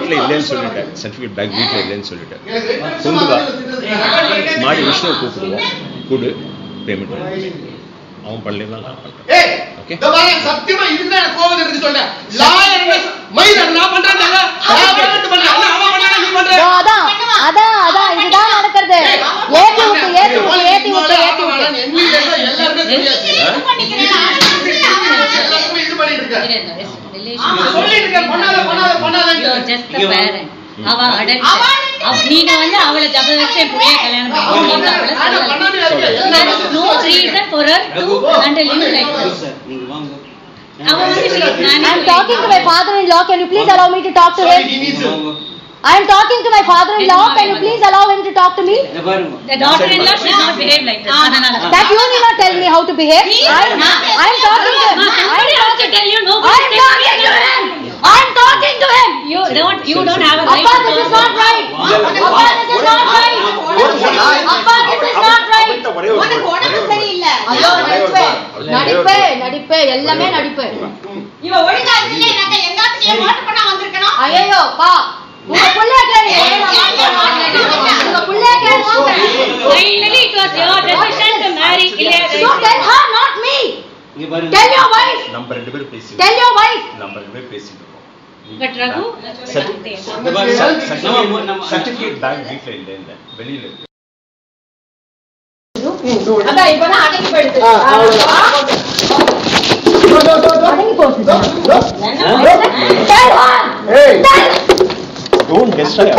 வீட்டில் இல்லைன்னு சொல்லிட்டேன் சர்டிஃபிகேட் பேக் வீட்டில் இல்லைன்னு சொல்லிட்டேன் கொண்டு வா மாடி விஷ்ணுவை கூப்பிடுவோம் கூடு பேமெண்ட் பண்ணி அவன் பண்ணலாம் நான் பண்ணுறேன் ஏய், Okay. இந்த பாரு, சத்தியமா இதுதான் எனக்கு கோவம் இருக்கு சொல்றேன். லாயர் என்ன சொ- மயிர் நான் பண்றேன்டாங்க. நான் பண்ணிட்டு பண்றேன். இல்ல, அவன் பண்றான், நீ பண்ற. இதோ அதான் அதான் அதான் இதுதான் நடக்கிறது ஏத்தி விட்டு ஏத்தி விட்டு ஏத்தி விட்டு ஏத்தி அவன் விட்டு அவன் எண்ணி எல்லாம் எல்லாருமே தெரியாது. எல்லாருமே இது பண்ணிட்டு இருக்காரு. நான் சொல்லிட்டு இருக்கேன், பண்ணாத, பண்ணாத, பண்ணாதன்ட்டு. அவ அடக்க அவ- நீங்க வந்து அவளை ஜபர்தஸ்தி என் பிள்ளைய கல்யாணம் அவன் பண்ணி பண்ணாத, அவளை ஆனா சொல்லல. பண்ணாமே இருக்க. எல்லாமே There is no reason for her to handle him like this. அவ வந்து she is I am manipulating. talking to my father-in-law. Can you please allow me to talk to Sorry, him? he needs to- I am talking to my father-in-law. Can you please allow him to talk to me? The daughter-in-law should not behave like this. அதனால தான். That you need not tell me how to behave. I am, I am talking to him. I am Somebody has to talking. tell you, I nobody am tells talking to you. him. I am talking to him. You don't, you don't have a right Appa, to this is talk. not right. Appa, this is not right. Appa, this is not right. ஒரே ஒரு உனக்கு உடம்பு சரியில்லை ஐயோ நடிப்பு நடிப்பு நடிப்பு எல்லாமே நடிப்பு இவ ஒழுங்கா இருந்தீங்க எனக்கு எல்லாத்துக்கும் ஏன் ஓட்டு பண்ண வந்திருக்கணும் ஐயோ பா உங்க புள்ளைய கேளுங்க உங்க புள்ளைய கேளுங்க Finally, it was your decision to marry இல்லையா? So tell her, not me. Tell your wife. நம்ம ரெண்டு பேரும் பேசி Tell your wife. நம்ம ரெண்டு பேரும் பேசிட்டு இருக்கோம் But Raghu, சர்டிஃபிகேட் பேக் வீட்டில் இல்லை இல்லை வெளியில் இருக்கு அதான் இப்பதான் அடங்கி போயிடுது அடங்கி போச்சு Tell her. Tell. Don't disturb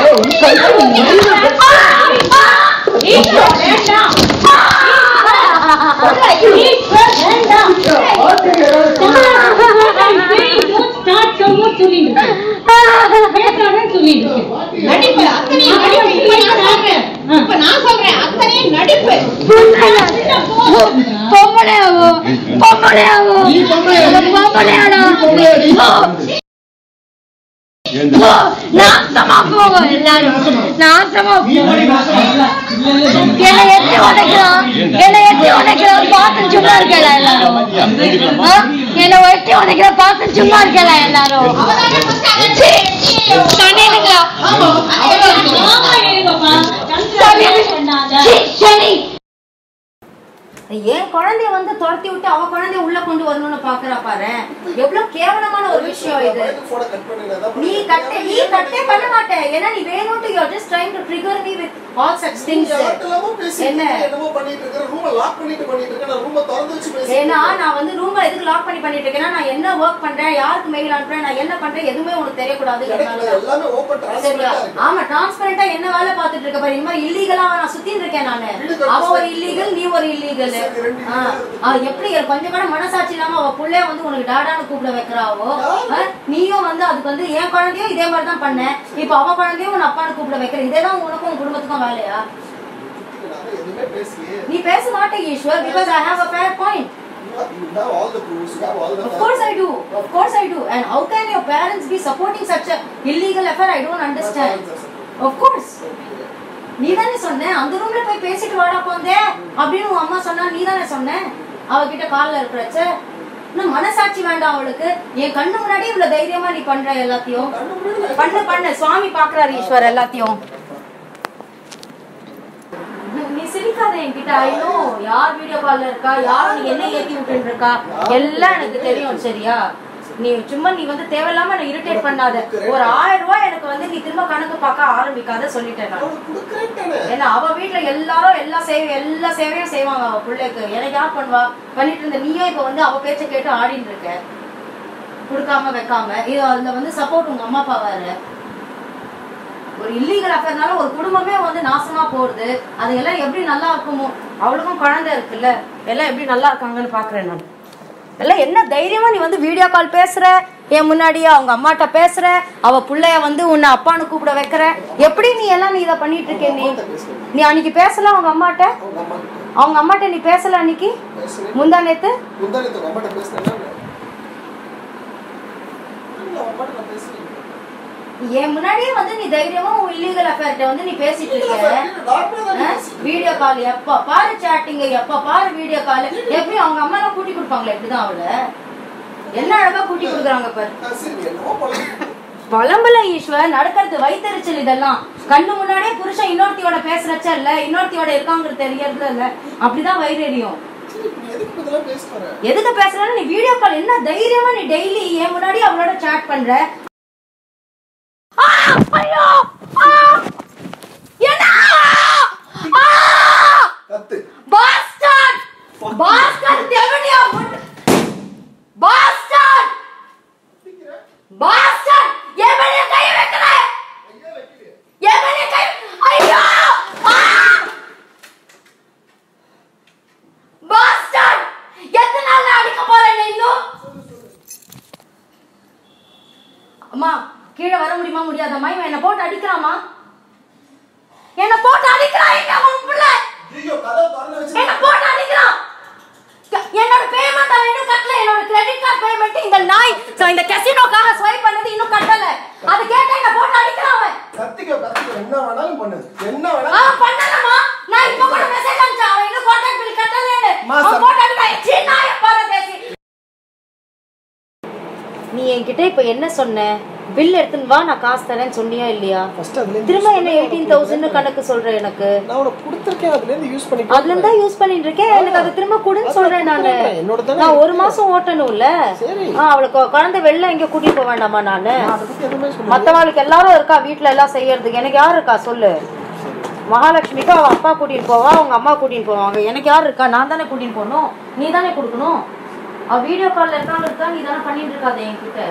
start somewhat சொல்லிட்டு இருக்கு. பேசாதன்னு சொல்லிட்டு இருக்கு. நடிப்பு அத்தனையும் நடிப்பு இப்ப நான் சொல்றேன் இப்ப நான் சொல்றேன் அத்தனையும் நடிப்பு பொம்பளையாவோ பொம்பளையாவோ பொம்பளையாடா நாசமா போவோம் எல்லாரும் நாசமா போவோம் என்னை எத்தி உடைக்கிறான் என்னை எத்தி உடைக்கிறான் பார்த்து சும்மா இருக்கல எல்லாரும் ஆ? என்னை எத்தி உடைக்கிற பார்த்து சும்மா இருக்கல எல்லாரும் சீ, தண்ணிடுங்களா ஆமா, இருங்கப்பா. சந்திரா, சீ, சரி என் குழந்தைய வந்து துரத்தி விட்டு அவ குழந்தைய உள்ள கொண்டு வரணும்னு பாக்குறா பாரு எவ்வளவு கேவலமான ஒரு விஷயம் இது போனை cut பண்ணிடுங்க, அதான் நீ கட்டே நீ கட்டே பண்ண மாட்டே ஏன்னா நீ வேணும்ட்டு you just trying to trigger me with all such things யார்கிட்டலாமோ பேசிட்டு என்ன? இருக்க, என்னமோ பண்ணிட்டு இருக்க, room அ lock பண்ணிட்டு பண்ணிட்டு இருக்க, நான் room அ திறந்து வச்சு பேசிட்டு ஏன்னா இருக்கேன். நான் வந்து ரூம்ல எதுக்கு லாக் பண்ணி பண்ணிட்டு இருக்கேன்னா நான் என்ன ஒர்க் பண்றேன் யாருக்கு மெயில் அனுப்புறேன் நான் என்ன பண்றேன் எதுவுமே உனக்கு தெரியக்கூடாது எனக்கு அதனால தான். எல்லாமே open transparent சரியா ஆ இருக்கு. ஆமா டிரான்ஸ்பரண்டா என்ன வேலை பார்த்துட்டு இருக்க பாரு இந்த மாதிரி இல்லீகலா நான் சுத்திட்டு இருக்கேன் நானு வீடு கட்ட அவ ஒரு சரி. இல்லீகல் நீ ஒரு இல்லீகல் சரி, ரெண்டு illegal எப்படி கொஞ்சம் கூட மனசாட்சி இல்லாம அவ புள்ளைய வந்து உனக்கு டாடான்னு கூப்பிட வைக்கிறாவோ ஆ, நீயும் வந்து அதுக்கு வந்து என் குழந்தையும் இதே மாதிரி தான் பண்ண இப்ப அவ குழந்தையும் உன் அப்பான்னு கூப்பிட வைக்கிற இதேதான் உனக்கும் உன் குடும்பத்துக்கும் வேலையா நான் எதுவுமே பேசலையே. நீ பேச மாட்டே Eswar because I have a fair point You have- you have all the proofs, you have all the Of course I do. Of course I do. And how can your parents be supporting such a illegal affair? I don't understand. Of course. நீ தானே சொன்ன அந்த ரூம்ல போய் பேசிட்டு வாடா போந்தே அப்படின்னு உன் அம்மா சொன்னா நீ தானே சொன்ன அவகிட்ட கால்ல இருக்கிறச்ச இன்னும் மனசாட்சி வேண்டாம் அவளுக்கு என் கண்ணு முன்னாடி இவ்வளவு தைரியமா நீ பண்ற எல்லாத்தையும் பண்ணு பண்ணு சுவாமி பாக்குறாரு ஈஸ்வர் எல்லாத்தையும் நீ சிரிக்காத என்கிட்ட ஐயோ யார் வீடியோ கால்ல இருக்கா யார் நீ என்ன ஏத்தி விட்டுட்டு இருக்கா எல்லாம் எனக்கு தெரியும் சரியா நீ சும்மா நீ வந்து தேவையில்லாம என்ன இரிட்டேட் பண்ணாத ஒரு ஆயிரம் ரூபாய் எனக்கு வந்து நீ திரும்ப கணக்கு பார்க்க ஆரம்பிக்காத சொல்லிட்டேன் நான் அவனுக்கு கொடுக்குறேன்ட்டானே. ஏன்னா அவ வீட்டுல எல்லாரும் எல்லா சேவை எல்லா சேவையும் செய்வாங்க அவ பிள்ளைக்கு எனக்கு யார் பண்ணுவா பண்ணிட்டு இருந்த நீயும் இப்ப வந்து அவ பேச்ச கேட்டு ஆடிட்டு இருக்க கொடுக்காம வைக்காம இது அதுல வந்து சப்போர்ட் உங்க அம்மா அப்பா வேற ஒரு இல்லீகல் அஃபேர்னால ஒரு குடும்பமே வந்து நாசமா போறது அது எல்லாம் எப்படி நல்லா இருக்குமோ அவளுக்கும் குழந்தை இருக்குல்ல எல்லாம் எப்படி நல்லா இருக்காங்கன்னு பாக்குறேன் நான் எல்லாம் என்ன தைரியமா நீ வந்து வீடியோ கால் பேசுற என் முன்னாடியே அவங்க அம்மாட்ட பேசுற அவ புள்ளைய வந்து உன்னை அப்பான்னு கூப்பிட வைக்கிற எப்படி நீ எல்லாம் நீ இதை பண்ணிட்டு இருக்க நீ நீ அன்னைக்கு பேசல அவங்க அம்மாட்ட அவங்க அம்மா கிட்ட அவங்க அம்மாட்ட நீ பேசல அன்னைக்கு பேசுறேன். முந்தா நேத்து முந்தானத்து உங்க அம்மாட்ட பேசுனேன்னா இல்ல, அவங்க அம்மாட்ட நான் பேசலையே. என் முன்னாடியே வந்து நீ தைரியமா உன் இல்லீகல் அஃபேர்ட்ட வந்து நீ பேசிட்டு இருக்க நார்மலா தான் பேசுறேன். வீடியோ கால் எப்ப பாரு சாட்டிங் எப்ப பாரு வீடியோ கால் எப்படி அவங்க அம்மா எல்லாம் கூட்டி கொடுப்பாங்களே எப்படிதான் அவள என்ன அழகா கூட்டி கொடுக்குறாங்க பாரு ஆ, சரி, என்னமோ பண்ணலாம். புலம்புல ஈஸ்வர் நடக்கிறது வைத்தறிச்சல் இதெல்லாம் கண்ணு முன்னாடியே புருஷன் இன்னொருத்தியோட பேசுறச்ச இல்ல இன்னொருத்தியோட இருக்காங்கிறது தெரியறது இல்ல அப்படிதான் வயிறு எரியும் எதுக்கு இதெல்லாம் பேச போற எதுக்கு பேசுறேன்னு நீ வீடியோ கால் என்ன தைரியமா நீ டெய்லி என் முன்னாடி அவளோட சாட் பண்ற ஆ, ஐயோ! ஆ! என்ன? ஆ! கத்து Bastard! Bastard, deviliya முண்டு- Bastard! Bastard! என் மேல கை வைக்கிற! என் மேல கை ஐயோ! ஆ! Bastard! எத்தனை நாள் நான் அடிக்க போறேன் என்னை இன்னும்? அம்மா கீழே வர முடியுமா முடியாதம்மா இவன் என்ன போட்டு அடிக்கிறாமா என்ன போட்டு அடிக்கிறான் எங்க உன் பிள்ளை ஐயோ கதவை திறந்து வச்சு என்ன போட்டு அடிக்கிறான் க- என்னோட பேமெண்ட் அவன் இன்னும் கட்டல என்னோட கிரெடிட் கார்டு பேமெண்ட் இந்த நாய் சோ இந்த கசினோக்காக ஸ்வைப் பண்ணது இன்னும் கட்டல அது கேட்டா என்ன போட்டு அடிக்கிறான் அவன் கத்திக்க கத்திக்க என்ன வேணாலும் பண்ணு என்ன ஆ வேணாலும் பண்ணலமா நான் இப்ப கூட மெசேஜ் அனுப்பிச்சேன் அவன் இன்னும் கான்டாக்ட் பில் கட்டலன்னு மா, அவன் சப்- போட்டு அடிக்கிறான் சீ நாய பரதேசி நீ என்கிட்ட இப்ப என்ன சொன்ன பில் எடுத்துன்னு வா நான் காசு தரேன்னு சொன்னியா இல்லையா ஃபர்ஸ்ட் அதுல இருந்து திரும்ப என்ன எயிட்டீன் தௌசண்ட் கணக்கு சொல்ற எனக்கு நான் உனக்கு கொடுத்துருக்கேன் அதுல இருந்து யூஸ் பண்ணி அதுல இருந்தா யூஸ் பண்ணிட்டு இருக்கேன் எனக்கு அது திரும்ப கொடுன்னு சொல்றேன் நானு என்னோட தானே நான் ஒரு மாசம் ஓட்டணும்ல சரி. ஆ, அவளுக்கு குழந்தை வெளில எங்க கூட்டிட்டு போக வேண்டாமா நானு நான் அதை பத்தி எதுவுமே சொல்ல மத்தவாளுக்கு எல்லாரும் இருக்கா வீட்ல எல்லாம் செய்யறதுக்கு எனக்கு யார் இருக்கா சொல்லு மகாலட்சுமிக்கு அவ அப்பா கூட்டிட்டு போவா அவங்க அம்மா கூட்டிட்டு போவாங்க எனக்கு யார் இருக்கா நான் தானே கூட்டிட்டு போகணும் நீ தானே கொடுக்கணும் அவ வீடியோ கால்ல இருக்காங்க இருக்கா நீ தானே பண்ணிட்டு இருக்காத என்கிட்ட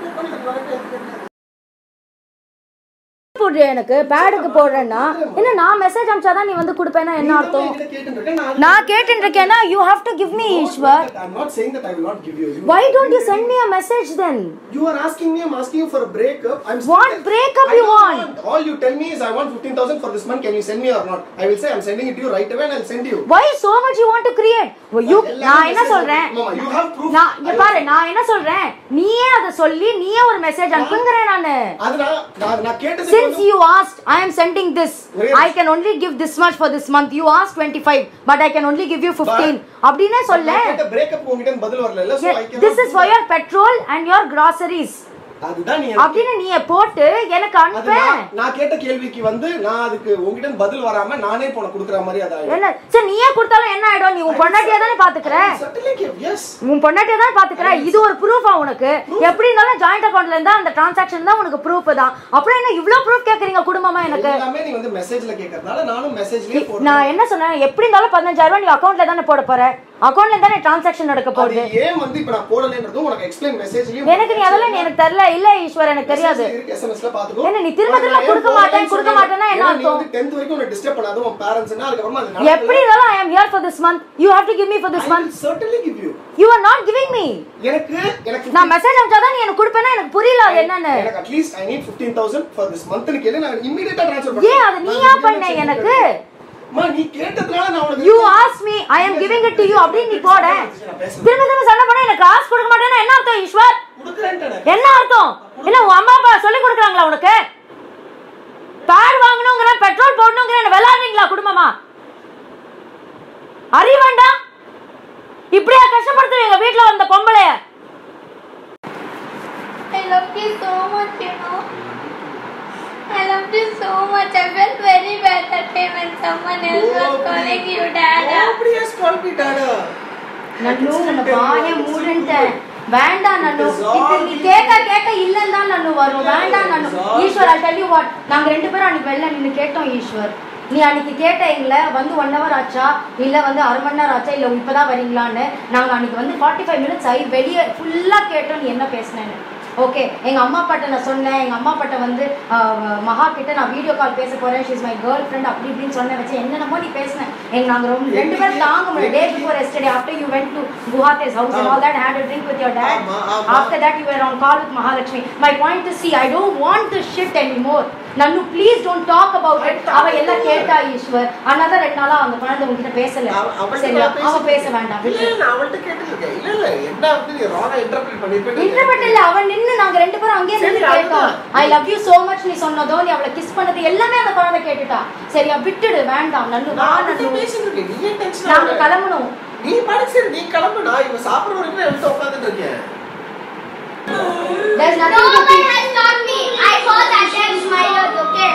போடுற எனக்கு பேடுக்கு போடுறேன்னா என்ன நான் மெசேஜ் அனுப்பிச்சாதான் நீ வந்து கொடுப்பேன்னா என்ன அர்த்தம் நான் கேட்டுட்டு இருக்கேன்னா you have to give me Eswar I'm not saying that I will not give you. you. why don't you send me a message then You are asking me, I'm asking you for a breakup. I'm What still- breakup I you don't want? All you tell me is I want 15,000 for this month. Can you send me or not? I will say I'm sending it to you right away and I'll send you. why so much you want to create Well, you எல்லாமே நான் என்ன message சொல்றேன் Mama, you have proof. நான் இங்க I பாரு will- நான் என்ன சொல்றேன் நீயே அத சொல்லி நீயே ஒரு மெசேஜ் அனுப்புங்கறேன் நானு அது நான் நான் நான் கேட்டதுக்கு since வந்து- you asked i am sending this Wait. i can only give this much for this month you asked 25 but i can only give you 15 அப்படினே சொல்ல நான் கேட்ட breakup உங்ககிட்ட இருந்து பதில் வரல so I cannot this is do for that. your petrol and your groceries அதுதான் நீ எனக்கு- அப்படின்னு நீ போட்டு எனக்கு அது அனுப்ப நான்- நான் கேட்ட கேள்விக்கு வந்து நான் அதுக்கு உங்ககிட்ட இருந்து பதில் வராம நானே போன குடுக்குற மாதிரி அது ஆயிடும். என்ன சரி நீயே கொடுத்தாலும் என்ன ஆயிடும் நீ உன் பொண்டாட்டியா தானே பாத்துக்கிற I certainly give, yes. உன் பொண்டாட்டியை தான் பாத்துக்கிற இது ஒரு ப்ரூஃபா உனக்கு எப்படி இருந்தாலும் ஜாயிண்ட் அக்கவுண்ட்ல இருந்தா அந்த டிரான்சாக்ஷன் தான் உனக்கு ப்ரூஃப் தான் அப்புறம் என்ன இவ்ளோ ப்ரூஃப் கேக்குறீங்க குடும்பமா எனக்கு எல்லாமே நீ வந்து மெசேஜ்ல கேக்குறதுனால நானும் மெசேஜ்லயே போடுறேன் நான் என்ன சொன்னேன் எப்படி இருந்தாலும் பதினஞ்சாயிரம் ரூபாய் நீ அக்கவுண்ட்ல தானே போட போற அக்கவுண்ட்ல தானே டிரான்சாக்ஷன் நடக்க அது போகுது ஏன் வந்து இப்ப நான் போடலன்றதும் உனக்கு எக்ஸ்பிளைன் மெசேஜ்லயும் எனக்கு நீ அதெல்லாம் நீ எனக்கு தெரியல இல்ல ஈஸ்வர் எனக்கு தெரியாது எஸ்எம்எஸ்ல பாத்துக்கோ என்ன நீ திரும்ப திரும்ப உனக்கு கொடுக்க ஏன் மாட்டேன், போடலைன்னு கொடுக்க சொன்னேன். மாட்டேன்னா என்ன ஏன்னா நீ அர்த்தம்? வந்து 10th வரைக்கும் உன்னை டிஸ்டர்ப் பண்ணாத உன் பேரண்ட்ஸ்னா அதுக்கப்புறமா அது எப்படி இருந்தாலும் I am here for this month you have to give me for this month certainly give you you are not giving me எனக்கு எனக்கு நான் மெசேஜ் அனுப்பிச்சாதான் நீ எனக்கு கொடுப்பேனா எனக்கு புரியல அது என்னன்னு எனக்கு at least I need 15000 for this month கேளு நான் இமிடியேட்டா ட்ரான்ஸ்ஃபர் ஏன் அது நீயா பண்ண எனக்கு அம்மா நீ கேட்டதுனால நான் உனக்கு you ask me I am giving it to you அப்படின்னு நீ போட திரும்ப திரும்ப சண்டை பண்ண எனக்கு காசு கொடுக்க மாட்டேன்னா என்ன அர்த்தம் ஈஸ்வர் குடுக்குறேன்ட்டேன் என்ன அர்த்தம் என்ன உன் அம்மா அப்பா சொல்லி கொடுக்குறாங்களா உனக்கு பேட் வாங்கணுங்கிற பெட்ரோல் போடணுங்கிற என்ன விளாடுறீங்களா குடும்பமா அறிய வேண்டாம் இப்படியா கஷ்டப்படுத்துவீங்க வீட்டுல வந்த பொம்பளைய I loved you so much, you know. I loved you so much. I felt very bad that time when someone else was calling you dada. அப்படியே கால் மீ டாடா நன்னு உன்னை வாய மூடுன்ட்டேன் வேண்டாம் நன்னு இது நீ கேட்க கேட்க இல்லன்னு தான் நன்னு வரும் வேண்டாம் Nannu Eswar I tell you what நாங்க ரெண்டு பேரும் அன்னைக்கு வெளில நின்னு கேட்டோம் ஈஸ்வர் நீ அன்னைக்கு கேட்ட எங்களை வந்து ஒன் ஹவர் ஆச்சா இல்ல வந்து அரை மணி நேரம் ஆச்சா இல்ல இப்பதான் வரீங்களான்னு நாங்க அன்னைக்கு வந்து ஃபார்ட்டி ஃபைவ் மினிட்ஸ் ஆகி வெளியே ஃபுல்லா கேட்டோம் நீ என்ன பேசினேன்னு ஓகே எங்க அம்மா அப்பாட்ட நான் சொன்னேன் எங்க அம்மா அப்பாட்ட வந்து ஆஹ், மகா கிட்ட நான் வீடியோ கால் பேச போறேன் ஷீஸ் மை கேர்ள் ஃப்ரெண்ட் அப்படி இப்படின்னு சொன்ன வச்சு என்னென்னமோ நீ பேசினேன் எங்க நாங்க ரொம்ப ரெண்டு பேரும் தாங்க முடியல day before yesterday after you went to குஹாத்தேஸ் house and all that had a drink with your dad ஆமா, ஆமா. After that you were on call with Mahalakshmi my point to see I don't want to shit any more Nannu please don't talk about it அவ எல்லாம் கேட்டா ஈஸ்வர் அதனால ரெண்டு நாளா அந்த குழந்தை உங்ககிட்ட பேசல அவ- அவள்ட்ட சரியா நான் அவ பேச பேசிட்டேன். வேண்டாம் இல்ல, இல்ல, நான் அவள்ட்ட கேட்டிருக்கேன். இல்ல, இல்ல, என்ன வந்து நீ wrong ஆ interpret பண்ணிருப்பேன்னு இன்டர்பெட் இல்ல அவன் நின்னு நாங்க ரெண்டு பேரும் அங்கேயே சரி, நின்னு கேட்டோம் அதுதான். I love you so much நீ சொன்னதோ நீ அவளை கிஸ் பண்ணது எல்லாமே அந்த குழந்தை கேட்டுட்டா சரியா விட்டுடு வேண்டாம் நன்னு வா நான் அவள்ட்ட நன்னு பேசிட்டு இருக்கேன். நீ ஏன் tension நாங்க ஆகுற? கிளம்பணும் நீ பாட்டுக்கு சரி, நீ கிளம்பு. நான் இவன் சாப்பிடுற வரைக்கும் நான் உட்கார்ந்துட்டு இருக்கேன் there's No nothing to one feel has taught me. was attached my ears, okay?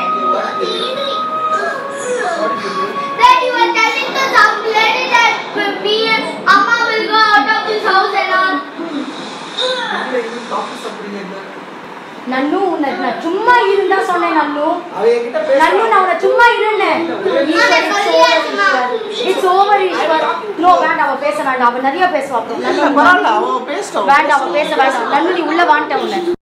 Then you were telling to some lady that me and Amma will go out of this house and all. நன்னு உன்னை நான் சும்மா இருந்தா சொன்னேன் நன்னு நன்னு நான் உன்னை சும்மா இருந்தேன் it's over Ishwar no வேண்டாம் அவ பேச வேண்டாம் அவ நிறைய பேசுவா அப்புறம் நன்னு வேண்டாம் அவ பேச வேண்டாம் நன்னு நீ உள்ள வான்ட்ட உன்னை